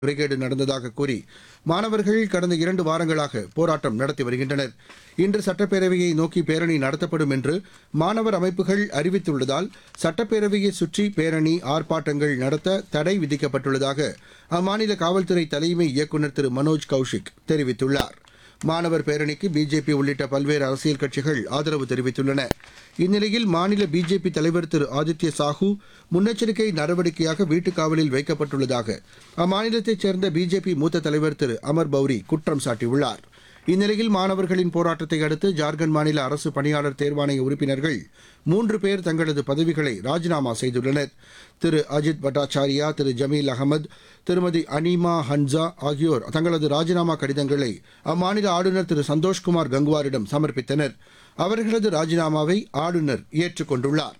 முறைகேடு நடந்ததாக கூறி மாணவர்கள் கடந்த இரண்டு வாரங்களாக போராட்டம் நடத்தி வருகின்றனர் இன்று சட்டப்பேரவையை நோக்கி பேரணி நடத்தப்படும் என்று மாணவர் அமைப்புகள் அறிவித்துள்ளதால் சட்டப்பேரவையை சுற்றி பேரணி ஆர்ப்பாட்டங்கள் நடத்த தடை விதிக்கப்பட்டுள்ளதாக அம்மாநில காவல்துறை தலைமை இயக்குநர் திரு மனோஜ் கௌஷிக் தெரிவித்துள்ளார் மாணவர் பேரணிக்கு பிஜேபி உள்ளிட்ட பல்வேறு அரசியல் கட்சிகள் ஆதரவு தெரிவித்துள்ளன இந்நிலையில் மாநில பிஜேபி தலைவர் திரு ஆதித்ய சாஹூ முன்னெச்சரிக்கை நடவடிக்கையாக வீட்டுக் காவலில் வைக்கப்பட்டுள்ளதாக அம்மாநிலத்தைச் சேர்ந்த பிஜேபி மூத்த தலைவர் திரு அமர் பௌரி குற்றம் சாட்டியுள்ளார் இந்நிலையில் மாணவர்களின் போராட்டத்தை அடுத்து ஜார்க்கண்ட் மாநில அரசு பணியாளர் தேர்வாணைய உறுப்பினர்கள் மூன்று பேர் தங்களது பதவிகளை ராஜினாமா செய்துள்ளனர் திரு அஜித் பட்டாச்சாரியா திரு ஜமீல் அகமது திருமதி அனிமா ஹன்சா ஆகியோர் தங்களது ராஜினாமா கடிதங்களை அம்மாநில ஆளுநர் திரு சந்தோஷ்குமார் கங்குவாரிடம் சமர்ப்பித்தனர் அவர்களது ராஜினாமாவை ஆளுநர் ஏற்றுக்கொண்டுள்ளார்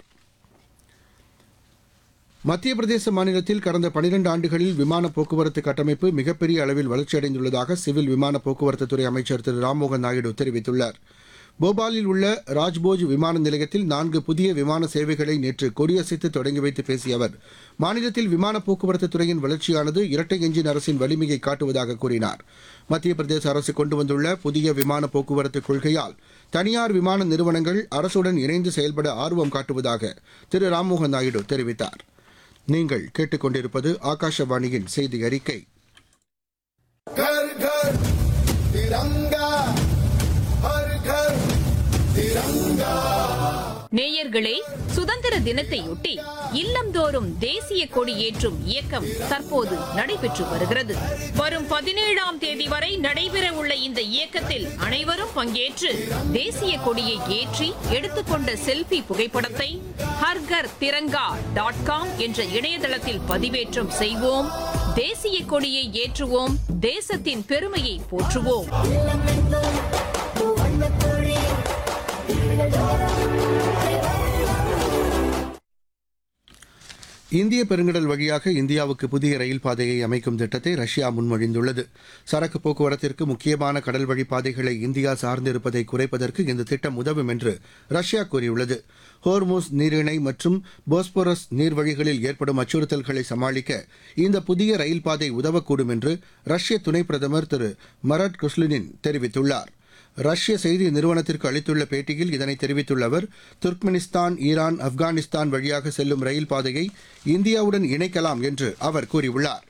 மத்திய பிரதேச மாநிலத்தில் கடந்த 12 ஆண்டுகளில் விமான போக்குவரத்து கட்டமைப்பு மிகப்பெரிய அளவில் வளர்ச்சியடைந்துள்ளதாக சிவில் விமான போக்குவரத்துத்துறை அமைச்சர் திரு ராம்மோகன் நாயுடு தெரிவித்துள்ளார் போபாலில் உள்ள ராஜ்போஜ் விமான நிலையத்தில் நான்கு புதிய விமான சேவைகளை நேற்று கொடியசைத்து தொடங்கி வைத்து பேசிய அவர் மாநிலத்தில் விமான போக்குவரத்து துறையின் வளர்ச்சியானது இரட்டை எஞ்சின் அரசின் வலிமையை காட்டுவதாக கூறினார் மத்திய பிரதேச அரசு கொண்டு வந்துள்ள புதிய விமான போக்குவரத்து கொள்கையால் தனியார் விமான நிறுவனங்கள் அரசுடன் இணைந்து செயல்பட ஆர்வம் காட்டுவதாக திரு ராம்மோகன் நாயுடு தெரிவித்தார் நீங்கள் கேட்டுக்கொண்டிருப்பது ஆகாஷவாணியின் செய்தி அறிக்கை घर घर तिरंगा हर घर तिरंगा நேயர்களே சுதந்திர தினத்தையொட்டி இல்லந்தோறும் தேசிய கொடி ஏற்றும் இயக்கம் தற்போது நடைபெற்று வருகிறது வரும் பதினேழாம் தேதி வரை நடைபெற உள்ள இந்த இயக்கத்தில் அனைவரும் பங்கேற்று தேசிய கொடியை ஏற்றி எடுத்துக்கொண்ட செல்ஃபி புகைப்படத்தை ஹர்கர் திரங்கா டாட் காம் என்ற இணையதளத்தில் பதிவேற்றம் செய்வோம் தேசிய கொடியை ஏற்றுவோம் தேசத்தின் பெருமையை போற்றுவோம் இந்திய பெருங்கடல் வழியாக இந்தியாவுக்கு புதிய ரயில் பாதையை அமைக்கும் திட்டத்தை ரஷ்யா முன்மொழிந்துள்ளது சரக்கு போக்குவரத்திற்கு முக்கியமான கடல் வழி பாதைகளை இந்தியா சார்ந்திருப்பதை குறைப்பதற்கு இந்த திட்டம் உதவும் என்று ரஷ்யா கூறியுள்ளது ஹோர்மோஸ் நீரிணை மற்றும் போஸ்போரஸ் நீர்வழிகளில் ஏற்படும் அச்சுறுத்தல்களை சமாளிக்க இந்த புதிய ரயில் பாதை உதவக்கூடும் என்று ரஷ்ய துணை பிரதமர் திரு மரட் குஸ்லினின் தெரிவித்துள்ளார் ரஷ்ய செய்தி நிறுவனத்திற்கு அளித்துள்ள பேட்டியில் இதனை தெரிவித்துள்ள அவர் துர்க்மெனிஸ்தான் ஈரான் ஆப்கானிஸ்தான் வழியாக செல்லும் ரயில் பாதையை இந்தியாவுடன் இணைக்கலாம் என்று அவர் கூறியுள்ளார்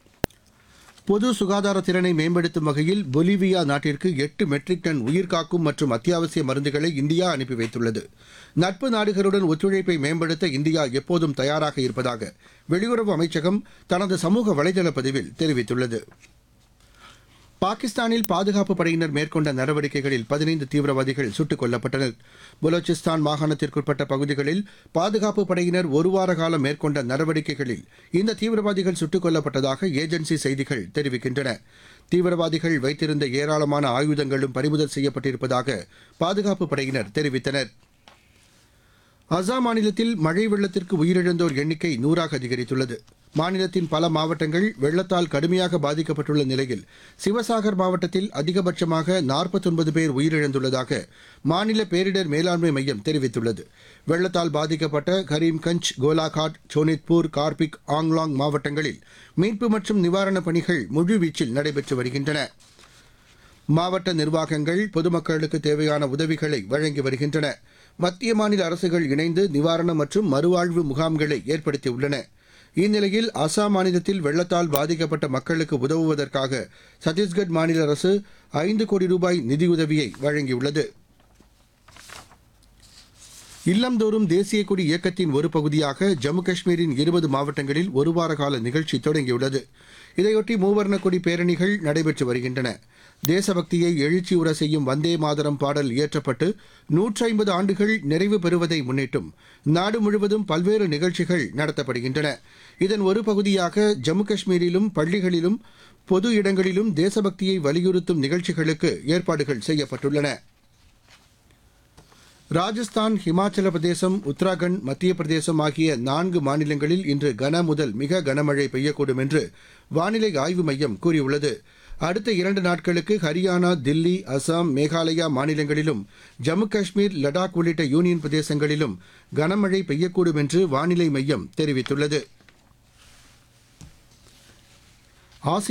பொது சுகாதார திறனை மேம்படுத்தும் வகையில் பொலிவியா நாட்டிற்கு எட்டு மெட்ரிக் டன் உயிர்காக்கும் மற்றும் அத்தியாவசிய மருந்துகளை இந்தியா அனுப்பி வைத்துள்ளது நட்பு நாடுகளுடன் ஒத்துழைப்பை மேம்படுத்த இந்தியா எப்போதும் தயாராக இருப்பதாக வெளியுறவு அமைச்சகம் தனது சமூக வலைதள பதிவில் தெரிவித்துள்ளது பாகிஸ்தானில் பாதுகாப்பு படையினர் மேற்கொண்ட நடவடிக்கைகளில் பதினைந்து தீவிரவாதிகள் சுட்டுக் கொல்லப்பட்டனர் பலோச்சிஸ்தான் மாகாணத்திற்குட்பட்ட பகுதிகளில் பாதுகாப்பு படையினர் ஒருவார காலம் மேற்கொண்ட நடவடிக்கைகளில் இந்த தீவிரவாதிகள் சுட்டுக் கொல்லப்பட்டதாக ஏஜென்சி செய்திகள் தெரிவிக்கின்றன தீவிரவாதிகள் வைத்திருந்த ஏராளமான ஆயுதங்களும் பறிமுதல் செய்யப்பட்டிருப்பதாக பாதுகாப்பு படையினர் தெரிவித்தனர் அசாம் மாநிலத்தில் மழை வெள்ளத்திற்கு உயிரிழந்தோர் எண்ணிக்கை நூறாக அதிகரித்துள்ளது மாநிலத்தின் பல மாவட்டங்கள் வெள்ளத்தால் கடுமையாக பாதிக்கப்பட்டுள்ள நிலையில் சிவசாகர் மாவட்டத்தில் அதிகபட்சமாக 49 பேர் உயிரிழந்துள்ளதாக மாநில பேரிடர் மேலாண்மை மையம் தெரிவித்துள்ளது வெள்ளத்தால் பாதிக்கப்பட்ட கரீம்கஞ்ச் கோலாகாட் சோனித்பூர் கார்பிக் ஆங்லாங் மாவட்டங்களில் மீட்பு மற்றும் நிவாரணப் பணிகள் முழுவீச்சில் நடைபெற்று வருகின்றன மாவட்ட நிர்வாகங்கள் பொதுமக்களுக்கு தேவையான உதவிகளை வழங்கி வருகின்றன மத்திய மாநில அரசுகள் இணைந்து நிவாரணம் மற்றும் மறுவாழ்வு முகாம்களை ஏற்படுத்தியுள்ளன இந்நிலையில் அசாம் மாநிலத்தில் வெள்ளத்தால் பாதிக்கப்பட்ட மக்களுக்கு உதவுவதற்காக சத்தீஸ்கட் மாநில அரசு ஐந்து கோடி ரூபாய் நிதியுதவியை வழங்கியுள்ளது இல்லந்தோறும் தேசிய கொடி இயக்கத்தின் ஒரு பகுதியாக ஜம்மு காஷ்மீரின் இருபது மாவட்டங்களில் ஒருவார கால நிகழ்ச்சி தொடங்கியுள்ளது இதையொட்டி மூவர்ண கொடி பேரணிகள் நடைபெற்று வருகின்றன தேசபக்தியை எழுச்சியுற செய்யும் வந்தே மாதரம் பாடல் இயற்றப்பட்டு நூற்றி ஐம்பது ஆண்டுகள் நிறைவு பெறுவதை முன்னிட்டும் நாடு முழுவதும் பல்வேறு நிகழ்ச்சிகள் நடத்தப்படுகின்றன இதன் ஒரு பகுதியாக ஜம்மு காஷ்மீரிலும் பள்ளிகளிலும் பொது இடங்களிலும் தேசபக்தியை வலியுறுத்தும் நிகழ்ச்சிகளுக்கு ஏற்பாடுகள் செய்யப்பட்டுள்ளன ராஜஸ்தான் ஹிமாச்சல பிரதேசம் உத்தராகண்ட் மத்திய பிரதேசம் ஆகிய நான்கு மாநிலங்களில் இன்று கன முதல் மிக கனமழை பெய்யக்கூடும் என்று வானிலை ஆய்வு மையம் கூறியுள்ளது அடுத்த இரண்டு நாட்களுக்கு ஹரியானா தில்லி அசாம் மேகாலயா மாநிலங்களிலும் ஜம்மு காஷ்மீர் லடாக் உள்ளிட்ட யூனியன் பிரதேசங்களிலும் கனமழை பெய்யக்கூடும் என்று வானிலை மையம் தெரிவித்துள்ளது ஆசிய